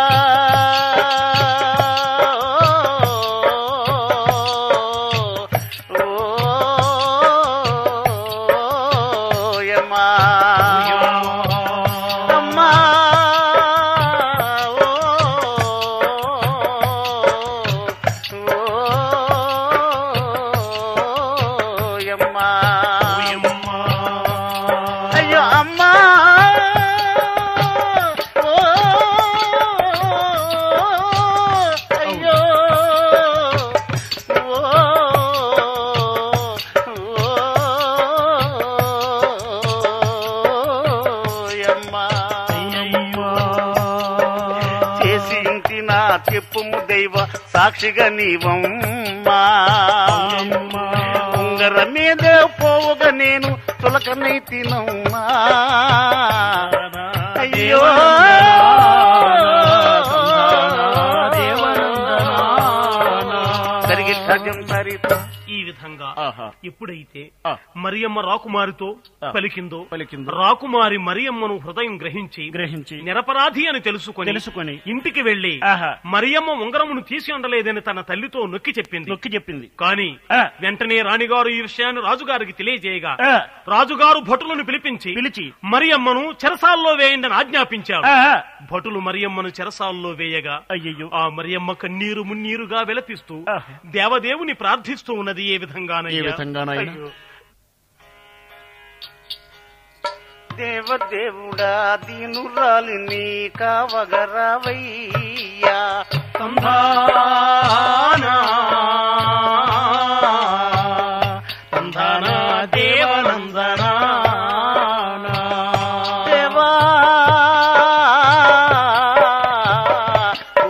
ఓయమ్మా. అమ్మా. ఓయమ్మా. అయ్యో అమ్మా ఓ, అయ్యో ఓ, ఓయమ్మా. చేసి ఇంటి నా చెప్పుము దైవ సాక్షిగా నీవమ్మా ఉంగర మీద పోవుగా నేను తులకనై తినమ్మా అయ్యో సరిగి సగం సరిత ఈ విధంగా ఆహా. ఎప్పుడైతే ఆ. మరియమ్మ రాకుమారితో ఆ. పలికిందో పలికిందో. రాకుమారి మరియమ్మను హృదయం గ్రహించి గ్రహించి నిరపరాధి అని తెలుసుకొని తెలుసుకొని ఇంటికి వెళ్లి ఆహా. మరియమ్మ ఉంగరమును తీసి ఉండలేదని తన తల్లితో నొక్కి చెప్పింది నొక్కి చెప్పింది కాని ఆ. వెంటనే రాణిగారు ఈ విషయాన్ని రాజుగారికి తెలియజేయగా ఆ. రాజుగారు భటులను పిలిపించి పిలిచి మరియమ్మను చెరసాల్లో వేయండి ఆజ్ఞాపించాడు ఆ, భటులు మరియమ్మను చెరసాల్లో వేయగా అయ్యయ్యో ఆ మరియమ్మ కన్నీరు మున్నీరుగా విలపిస్తూ ఆ. దేవదేవుని ప్రార్థిస్తూ ఉన్నది ఏ ఏ విధంగానయ్యా విధంగానైనా అయ్యో. దేవదేవుడా దీనురాలిని కావగరావయ్యా సంధానా సంధానా దేవనందనా దేవా ఓ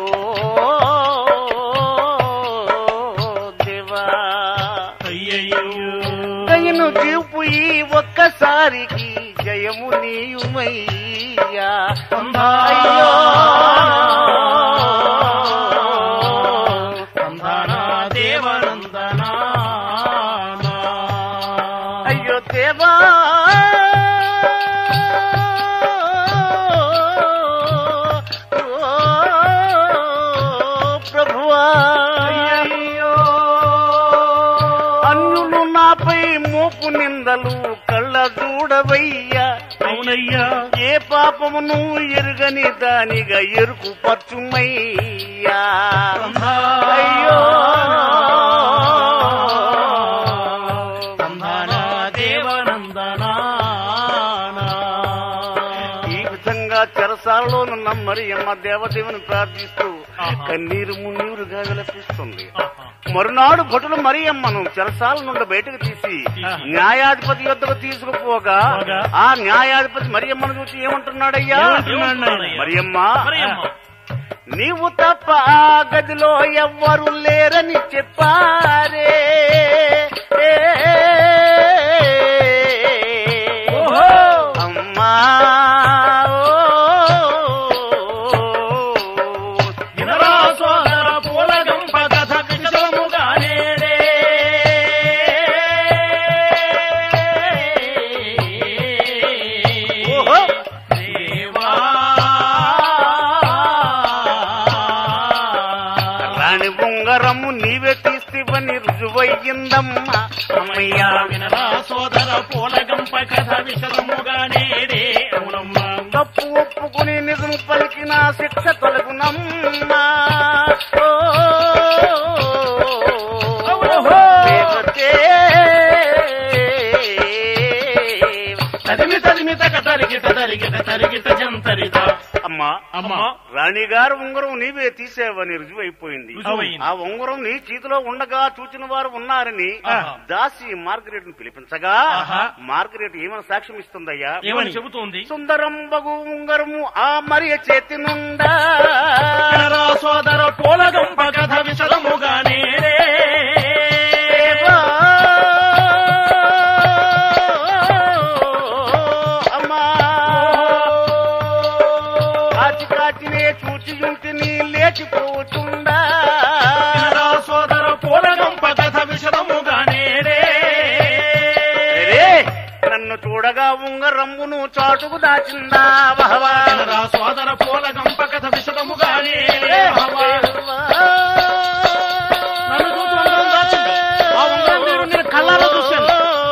దేవా అయ్యయ్యో దయను చూపు ఈ ఒక్కసారికి జయము నీయుమయ్యా అయ్యో సంధానా దేవనందనా అయ్యో దేవా ఓ ప్రభువా అన్యులు నాపై మోపు నిందలు కళ్ళ చూడవయ్యా అవునయ్యా ఏ పాపమును ఎరుగని దానిగా ఎరుకు పచ్చుమయ్యా అయ్యో సంధానా దేవనందనా ఈ విధంగా చెరసాలలోనున్న మరియమ్మ దేవదేవుని ప్రార్థిస్తూ కన్నీరు మున్నీరుగా విలపిస్తుంది మరునాడు భటులు మరియమ్మను చెరసాల నుండి బయటకు తీసి న్యాయాధిపతి యొద్దకు తీసుకుపోగా పోగా. ఆ న్యాయాధిపతి మరియమ్మను చూసి ఏమంటున్నాడయ్యా ఏమంటున్నాడు నాయన? మరియమ్మ మరియమ్మ నీవు తప్ప ఆ గదిలో ఎవ్వరు లేరని చెప్పారే ఓహో! అమ్మా వినరా సోదర పూలగంప కథ విషదముగా నేడే. ఓహో! దేవా. రాణి ఉంగరం ఉంగరము నీవే తీస్తివని రుజువయ్యిందమ్మా అమ్మయ్యా వినరా సోదర పూలగంప కథ విషదముగానే రే అవునమ్మా తప్పు ఒప్పుకుని నిజం పలికిన శిక్ష తొలగునమ్మా ఓ, లేకపోతే తదిమి తదిమి తగ తరిగిట తరిగిట తరిగిట జంతరిత అమ్మా అమ్మా రాణి గారు ఉంగరం నీవే తీసేవని రుజువైపోయింది రుజువైంది. ఆ ఉంగరం నీ చేతిలో ఉండగా చూచిన వారు ఉన్నారని ఆహా. దాసి మార్గరెట్ ను పిలిపించగా ఆహా. మార్గరెట్ ఏమైనా సాక్ష్యం ఇస్తుందయ్యా ఏమని చెబుతోంది సుందరం బగు ఉంగరము ఆ మరియ చేతి నుండా వినరా సోదర పూలగంప కథ విషదముగానే రే దేవా. అమ్మా కాచి కాచినే చూచియుంటిని లేచిపోతుండా వినరా సోదర పూలగంప కథ విషదముగానే రే రే, నన్ను చూడగా ఉంగరమ్మును చాటుకు దాచిందా వహవా వినరా సోదర పూలగంప కథ విషదముగానే రే భవా. నన్ను చూసి ఉంగరం దాచింది. ఆ ఉంగరం నేను నేను కళ్ళారా చూశాను.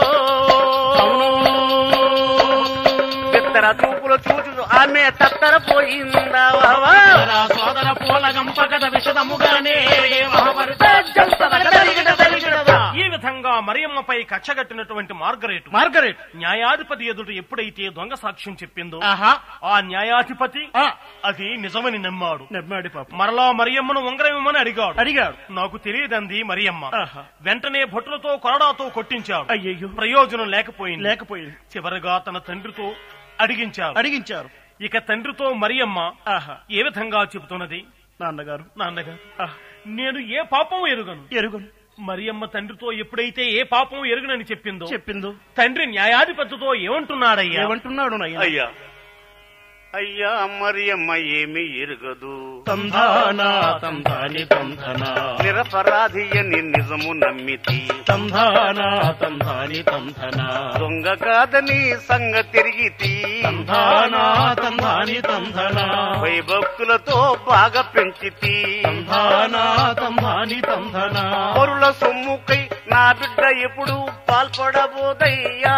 బిత్తర చూపులు చూచు ఆమె తత్తర పోయిందా వహవా వినరా సోదర పూలగంప కథ విషదముగానే రే మహాభారత జంతరగ తరిగిట తరిగిటదా. ఈ విధంగా మరియమ్మపై కచ్చగట్టినటువంటి మార్గరేట్ మార్గరెట్ న్యాయాధిపతి ఎదుట ఎప్పుడైతే దొంగ సాక్ష్యం చెప్పిందో ఆహా ఆ న్యాయాధిపతి ఆ, అది నిజమని నమ్మాడు నెమ్మాడి పాప మరలా మరియమ్మను ఉంగరం ఇమ్మని అడిగాడు అడిగాడు నాకు తెలియదంది మరియమ్మ ఆహా. వెంటనే భటులతో కొరడాతో కొట్టించాడు అయ్యయ్యో ప్రయోజనం లేకపోయింది లేకపోయింది చివరగా తన తండ్రితో అడిగించాడు అడిగించారు ఇక తండ్రితో మరియమ్మ ఆహా ఏ విధంగా చెబుతున్నది నాన్నగారు నాన్నగారు ఆహ్, నేను ఏ పాపం ఎరుగను ఎరుగును మరియమ్మ తండ్రితో ఎప్పుడైతే ఏ పాపం ఎరుగనని చెప్పిందో చెప్పిందో తండ్రి న్యాయాధిపతితో ఏమంటున్నాడయ్యా ఏమంటున్నాడు నాయన అయ్యా అయ్యా మరియమ్మ ఏమి ఎరుగదు తంధానా తంధాని తంధనా నిరపరాధి అని నిజము నమ్మితి తంధానా తంధాని తంధనా దొంగ కాదని సంగ తిరిగితి తంధానా తంధాని తంధనా భయభక్తులతో బాగా పెంచితి తంధానా తంధాని తంధనా పరుల సొమ్ముకై నా బిడ్డ ఎప్పుడు పాల్పడబోదయ్యా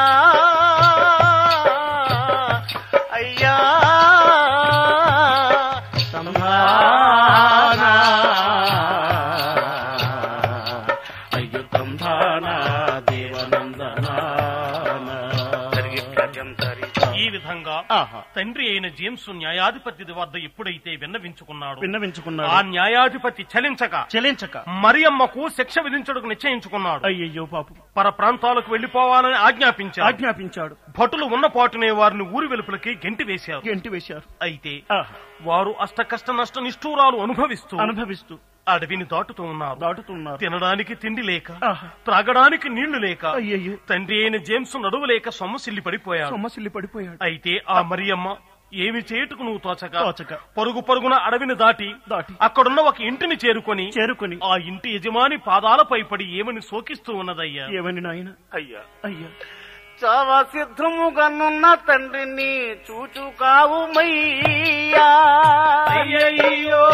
అయ్యా తంధానా అయ్యో తంధానా దేవనందనా ఈ విధంగా ఆహా తండ్రి అయిన జేమ్స్ న్యాయాధిపతి వద్ద ఎప్పుడైతే విన్నవించుకున్నాడు ఆ విన్నవించుకున్నాడు న్యాయాధిపతి చలించక చెలించక మరియమ్మకు శిక్ష విధించడానికి నిశ్చయించుకున్నాడు అయ్యయ్యో పాపం పర ప్రాంతాలకు వెళ్లిపోవాలని ఆజ్ఞాపించాడు ఆజ్ఞాపించాడు భటులు ఉన్న పాటునే వారిని ఊరి వెలుపలకి గెంటి వేశారు గెంటి వేశారు అయితే ఆహా. వారు అష్టకష్ట నష్ట నిష్ఠూరాలు అనుభవిస్తూ అనుభవిస్తూ అడవిని దాటుతూ ఉన్నారు దాటుతున్నారు తినడానికి తిండి లేక ఆహా. త్రాగడానికి నీళ్లు లేక అయ్యయ్యో తండ్రి అయిన జేమ్స్ నడువు లేక సొమ్మసిల్లి పడిపోయాడు సొమ్మసిల్లి పడిపోయాడు అయితే ఆ మరియమ్మ ఏమి చేయుటకు నువ్వు తోచక తోచక. పరుగు పరుగున అడవిని దాటి దాటి అక్కడున్న ఒక ఇంటిని చేరుకొని చేరుకుని ఆ ఇంటి యజమాని పాదాలపై పడి ఏమని శోకిస్తూ ఉన్నదయ్యా ఏమని నాయన అయ్యా అయ్యా చావా సిద్ధముగానున్న తండ్రిని చూచు కావు మయ్యా అయ్యయ్యో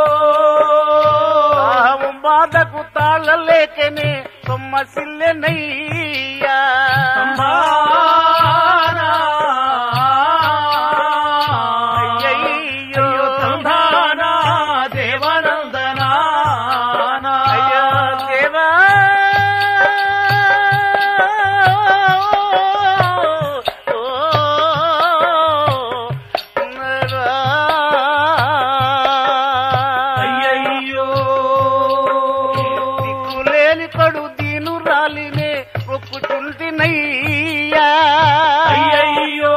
దాహము బాధకు తాళలేకనే సొమ్మసిల్లెనయ్యా తంధానా అయ్యయ్యో తంధానా దేవనందనా అయ్యా దేవా అయ్యయ్యో దిక్కులేని కడు దీను రాలినే ఒక్కుచుంటినయ్యా అయ్యయ్యో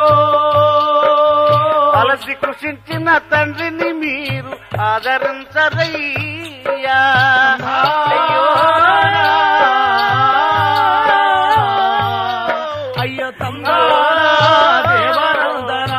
అలసి కృషించిన తండ్రిని మీరు ఆదరించరయ్యా అయ్యో అయ్యో తందానా దేవనందనా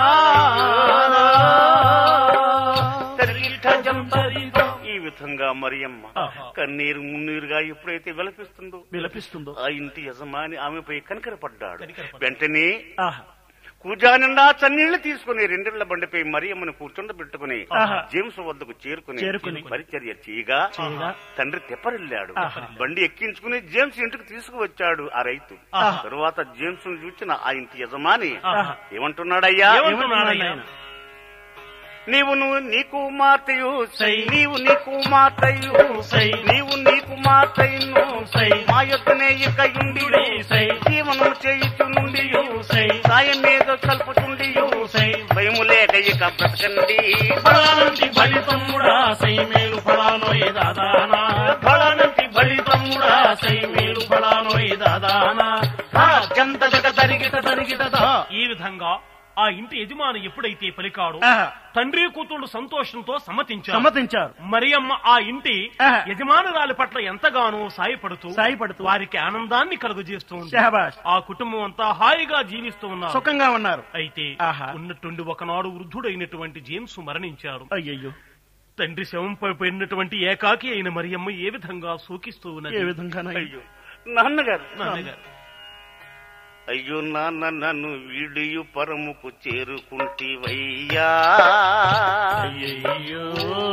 ఈ విధంగా మరియమ్మ కన్నీరు మున్నీరుగా ఎప్పుడైతే విలపిస్తుందో విలపిస్తుందో ఆ ఇంటి యజమాని ఆమెపై కనికరపడ్డాడు వెంటనే ఆహా కూజా నిండా చన్నీళ్లు తీసుకుని రెండేళ్ల బండిపై మరియమ్మను కూర్చుండబెట్టుకుని ఆహా. జేమ్స్ వద్దకు చేరుకుని చేరుకుని. పరిచర్య చేయగా చేయగా. తండ్రి తెప్పరిల్లాడు ఆహా. బండి ఎక్కించుకుని జేమ్స్ ఇంటికి తీసుకువచ్చాడు ఆ రైతు ఆహా. తరువాత జేమ్స్ ను చూచిన ఆ ఇంటి యజమాని ఆహా. ఏమంటున్నాడయ్యా ఏమంటున్నాడయ్యా? నీవు నువ్వు నీ కుమార్తెయు సై. నీవు నీ కుమార్తెయు సై. నీవు నీ కుమార్తెను సై. మా యొక్కనే ఇక యుండి సై. జీవనం చేయుచు నుండి సై. సాయం మీద కలుపుచుండి సై. భయము లేక ఇక బ్రతకండి ఫలానంటి బలి తమ్ముడా సై మేలు ఫలానోయ్ దాదానా ఫలానంటి బలి తమ్ముడా సై మేలు ఫలానోయ్ దాదానా గంత జగ తరిగిత తరిగిత ఈ విధంగా ఆ ఇంటి యజమాని ఎప్పుడైతే పలికాడో ఆహా. తండ్రి కూతుళ్ళు సంతోషంతో సమ్మతించారు సమ్మతించారు మరియమ్మ ఆ ఇంటి ఆహా. యజమానురాలి పట్ల ఎంతగానో సాయపడుతూ సాయపడుతూ. వారికి ఆనందాన్ని కలుగజేస్తూ ఉంది షహబాష్ ఆ కుటుంబం అంతా హాయిగా జీవిస్తూ ఉన్నారు సుఖంగా ఉన్నారు అయితే ఆహా. ఉన్నట్టుండి ఒకనాడు వృద్ధుడైనటువంటి జేమ్స్ మరణించాడు అయ్యయ్యో తండ్రి శవంపై పోయినటువంటి ఏకాకి అయిన మరియమ్మ ఏ విధంగా సూకిస్తూ ఉన్నది ఏ విధంగా అయ్యో నాన్నగారు నాన్నగారు. అయ్యో నాన్న నన్ను వీడియు పరముకు చేరుకుంటివయ్యా అయ్యయ్యో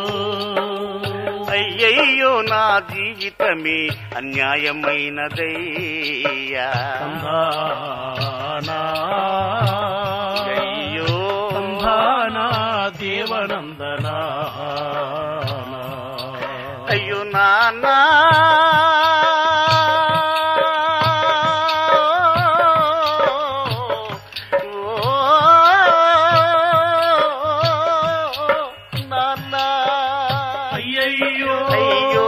అయ్యయ్యో నా జీవితమే అన్యాయమైనదయ్యా సంధానా అయ్యో సంధానా దేవనందనా అయ్యో నాన్న నాన్న అయ్యయ్యో అయ్యో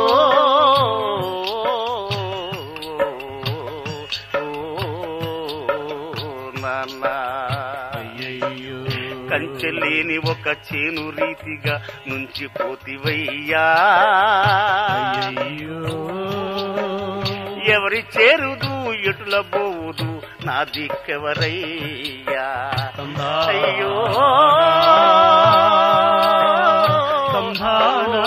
నాన్న అయ్యయ్యో కంచెలేని ఒక చేను రీతిగా నుంచి పోతివయ్యా అయ్యయ్యో ఎవరి చేరుదు ఎటుల పోవుదు నా దిక్కెవరయ్యా అయ్యో సంధానా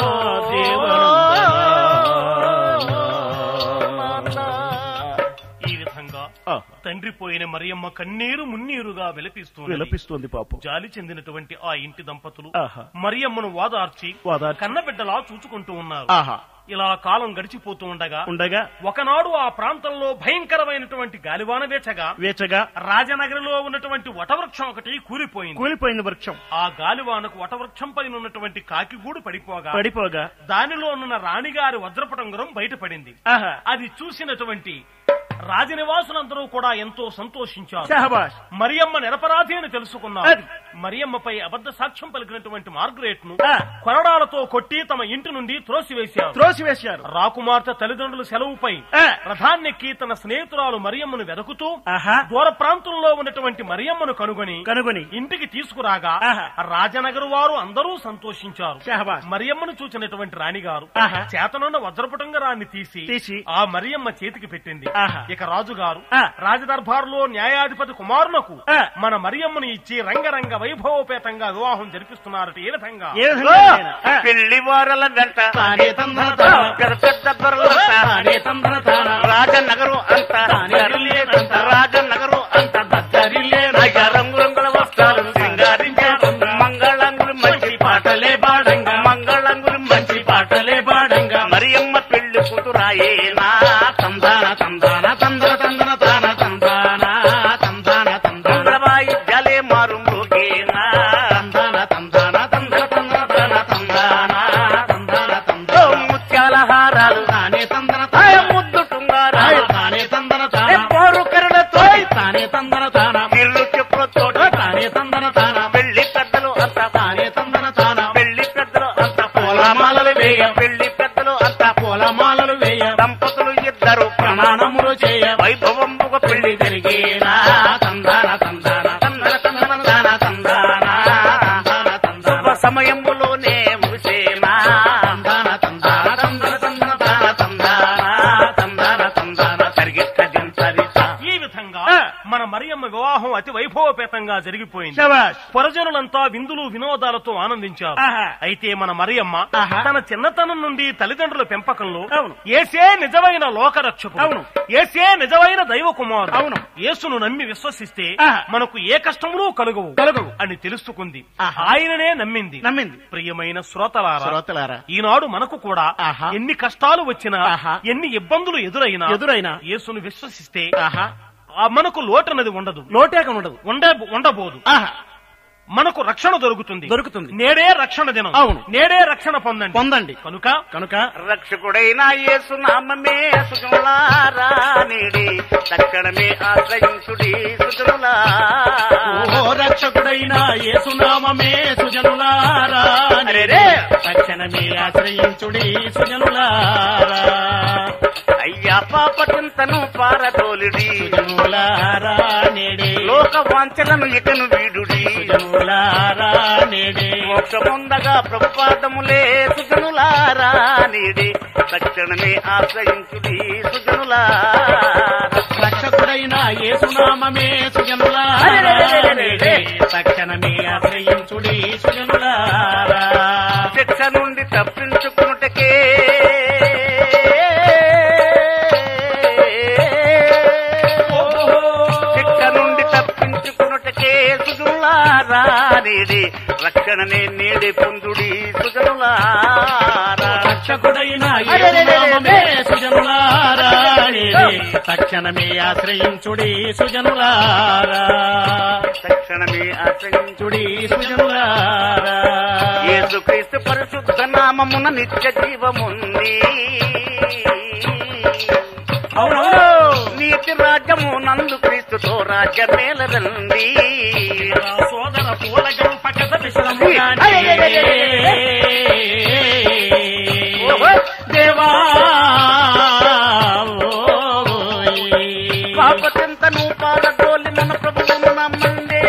ఈ విధంగా తండ్రి పోయిన మరియమ్మ కన్నీరు మున్నీరుగా విలపిస్తూ విలపిస్తుంది పాపం జాలి చెందినటువంటి ఆ ఇంటి దంపతులు ఆహా. మరియమ్మను వాదార్చి వాదార్చి. కన్నబిడ్డలా చూచుకుంటూ ఉన్నారు ఆహా ఇలా కాలం గడిచిపోతూ ఉండగా ఉండగా ఒకనాడు ఆ ప్రాంతంలో భయంకరమైనటువంటి గాలివాన వేచగా వేచగా రాజనగరిలో ఉన్నటువంటి వటవృక్షం ఒకటి కూలిపోయింది కూలిపోయింది వృక్షం ఆ గాలివానకు వటవృక్షం పైన ఉన్నటువంటి కాకిగూడు పడిపోగా పడిపోగా దానిలో ఉన్న రాణిగారి వజ్రపటంగరం బయటపడింది ఆహా అది చూసినటువంటి రాజనివాసులందరూ కూడా ఎంతో సంతోషించారు షహబాష్ మరియమ్మ నిరపరాధి అని తెలుసుకున్నారు అది. మరియమ్మపై అబద్ధ సాక్ష్యం పలికినటువంటి మార్గరేట్ ను ఆ. కొరడాలతో కొట్టి తమ ఇంటి నుండి త్రోసివేశారు త్రోసివేశారు రాకుమార్తె తల్లిదండ్రుల సెలవుపై ఆ. రథాన్నెక్కి తన స్నేహితురాలు మరియమ్మను వెదకుతూ ఆహా దూర ప్రాంతంలో ఉన్నటువంటి మరియమ్మను కనుగొని కనుగొని ఇంటికి తీసుకురాగా ఆహా. రాజనగరు వారు అందరూ సంతోషించారు షహబాష్ మరియమ్మను చూసినటువంటి రాణిగారు ఆహా. చేతనున్న వజ్రపటంగరాన్ని తీసి తీసి ఆ మరియమ్మ చేతికి పెట్టింది ఆహా. ఇక రాజుగారు ఆ. రాజదర్బారులో న్యాయాధిపతి కుమారునకు ఆ. మన మరియమ్మను ఇచ్చి రంగరంగ వైభవోపేతంగా వివాహం జరిపిస్తున్నారట ఏ విధంగా ఏ విధంగా అయినా. ఆ. పెళ్లి వారల వెంట తానే తందన తాన. పెద్ద పెద్ద దొరలంట తానే తందన తాన. రాజనగరు అంత తానే రిల్లేనంట. రాజనగరు అంత దద్దరిల్లేనంట. అయ్యా రంగురంగుల వస్త్రాలు సింగారించారు మంగళంగులు మంచి పాటలే పాడంగా మంగళంగులు మంచి పాటలే పాడంగా మరియమ్మ పెళ్లి కూతురాయేనా తందాన తందాన తందన తందన తాన తందాన తందాన తందాన మంగళవాయి జలే మారు మృగేనా తందాన తందాన తందన తందన తాన తందాన తందాన ఓ తందాన ముత్యాల హారాలు తానే తందన ఆయ్ తాన ముద్దు టుంగారాలు తానే తందన ఏ తాన పోరు కరుణతో తానే తందన తాన ఇల్లు చెప్పులతో తానే తందన తాన పెళ్లి పెద్దలు అంతా తానే తందన తాన పెళ్లి పెద్దలు అంతా పూలమాలలు వేయ. పెళ్లి పెద్దలు అంతా పూలమాలలు వేయ దంపతులు ఇద్దరు ప్రమాణములు చేయ వైభవంబుగ పెళ్లి పెళ్లి జరిగేనా తందాన తందాన తందన తందన తాన తందాన తందాన శుభ తందాన సమయంలోనే ముగిసేనా తందాన తందాన తందన తందన తాన తందాన తందాన తందాన పరిగెత్త దించరిత ఈ విధంగా ఆ. మన మరియమ్మ వివాహం వివాహం అతి వైభవపేతంగా జరిగిపోయింది శబాష్ పురజనులంతా విందులు వినోదాలతో ఆనందించారు ఆహా. అయితే మన మరియమ్మ ఆహా. తన చిన్నతనం నుండి తల్లిదండ్రుల పెంపకంలో అవును. ఏసే నిజమైన లోకరక్షకుడు అవును. ఏసే నిజమైన దైవ కుమారుడు అవును. యేసును నమ్మి విశ్వసిస్తే ఆహా. మనకు ఏ కష్టములు కలుగవు కలుగవు. అని తెలుసుకుంది ఆహా. ఆయననే నమ్మింది నమ్మింది ప్రియమైన శ్రోతలారా శ్రోతలారా ఈనాడు మనకు కూడా ఆహా. ఎన్ని కష్టాలు వచ్చినా ఆహా. ఎన్ని ఇబ్బందులు ఎదురైనా ఎదురైనా యేసును విశ్వసిస్తే ఆహా ఆ మనకు లోటనది ఉండదు లోటేక ఉండదు ఉండ ఉండబోదు ఆహా మనకు రక్షణ దొరుకుతుంది దొరుకుతుంది. నేడే రక్షణ దినం అవును. నేడే రక్షణ పొందండి పొందండి కనుక కనుక రక్షకుడైన యేసునామమే సుజనులారా నేడి తక్షణమే ఆశ్రయించుడి సుజనులారా ఓ రక్షకుడైన యేసునామమే సుజనులారా అరే రే. తక్షణమే ఆశ్రయించుడి సుజనులారా అయ్యా పాప చింతను పారదోలుడి సుజనులారా నేడే లోక వాంఛలను ఇకను వీడుడి సుజనులారా నేడే మోక్షముందగా ప్రభుపాదములే సుజనులారా నీడి తక్షణమే ఆశ్రయించుడి సుజనులారా రక్షకుడైన యేసునామమే సుజనులారా నేడే తక్షణమే ఆశ్రయించుడి సుజనులారా శిక్ష నుండి తప్పించుకున్నటకే శిక్ష నుండి తప్పించుకున్నటకే సుజనులారా నీడి రక్షణనే నీడి పొందుడి సుజనులారా రక్షకుడైన యేసునామమే సుజనులారా నేడే తక్షణమే ఆశ్రయించుడి సుజనులారా తక్షణమే ఆశ్రయించు చుడి సుజనులారా యేసుక్రీస్తు పరిశుద్ధ నామమున నిత్య జీవముంది అవునవును నీతి రాజ్యము నందు క్రీస్తుతో రాజ్యమేలదండి సోదర పూలగం పక్కన ఓహో. దేవా పాప చింతను పారదోలి మన ప్రభువును నమ్మండి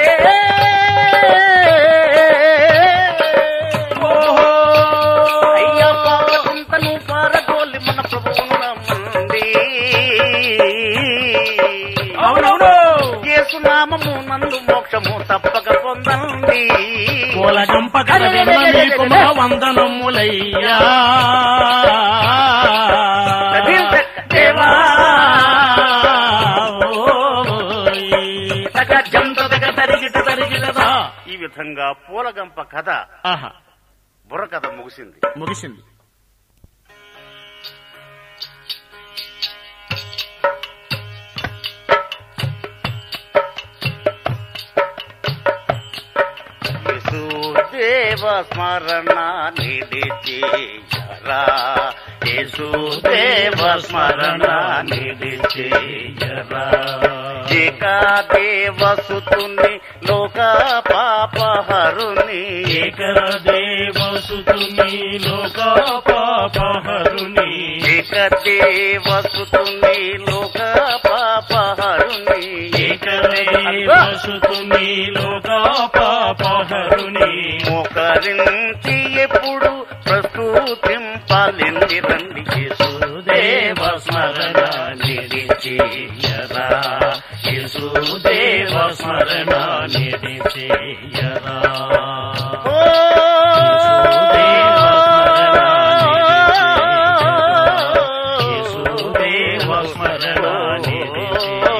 అయ్యా పాప చింతను పారదోలి మన ప్రభువును నమ్మండి అవునవును యేసునామము నందు మోక్షము తప్పక పొందండి పూలగం పక్కన మీకు మా వందనములయ్యా దేవా తగ జంత తగ తరిగిట తరిగిటదా ఈ విధంగా పూలగంప కథ ఆహా బుర్ర కథ ముగిసింది ముగిసింది యేసుదేవ స్మరణ నిడిచేయరా యేసుదేవ స్మరణ నిడిచేయరా ఏకాదేవ సుతుని లోక పాపహరుని ఏకదేవసుతుని లోక పాపహరుని ఏకదేవ సుతుని లోక పాపహరుని ఏకదేవసుతుని లోక పాపహరుని మోకరించి ఎప్పుడు ప్రస్తుతింపాలింది రండి యేసుదేవ స్మరణ నిడిచేయరా యేసుదేవ స్మరణ నిడిచేయరా ఓ యేసుదేవ స్మరణ నిడిచేయరా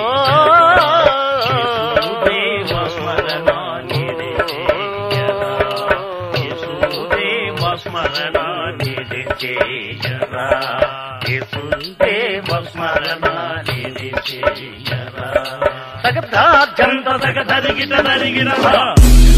యేసుదేవ స్మరణ నిడిచేయరా యేసుదేవ స్మరణ నిడిచేయరా యేసుదేవ స్మరణ నిడిచేయరా తగదా జంత తగ తరిగిట తరిగిన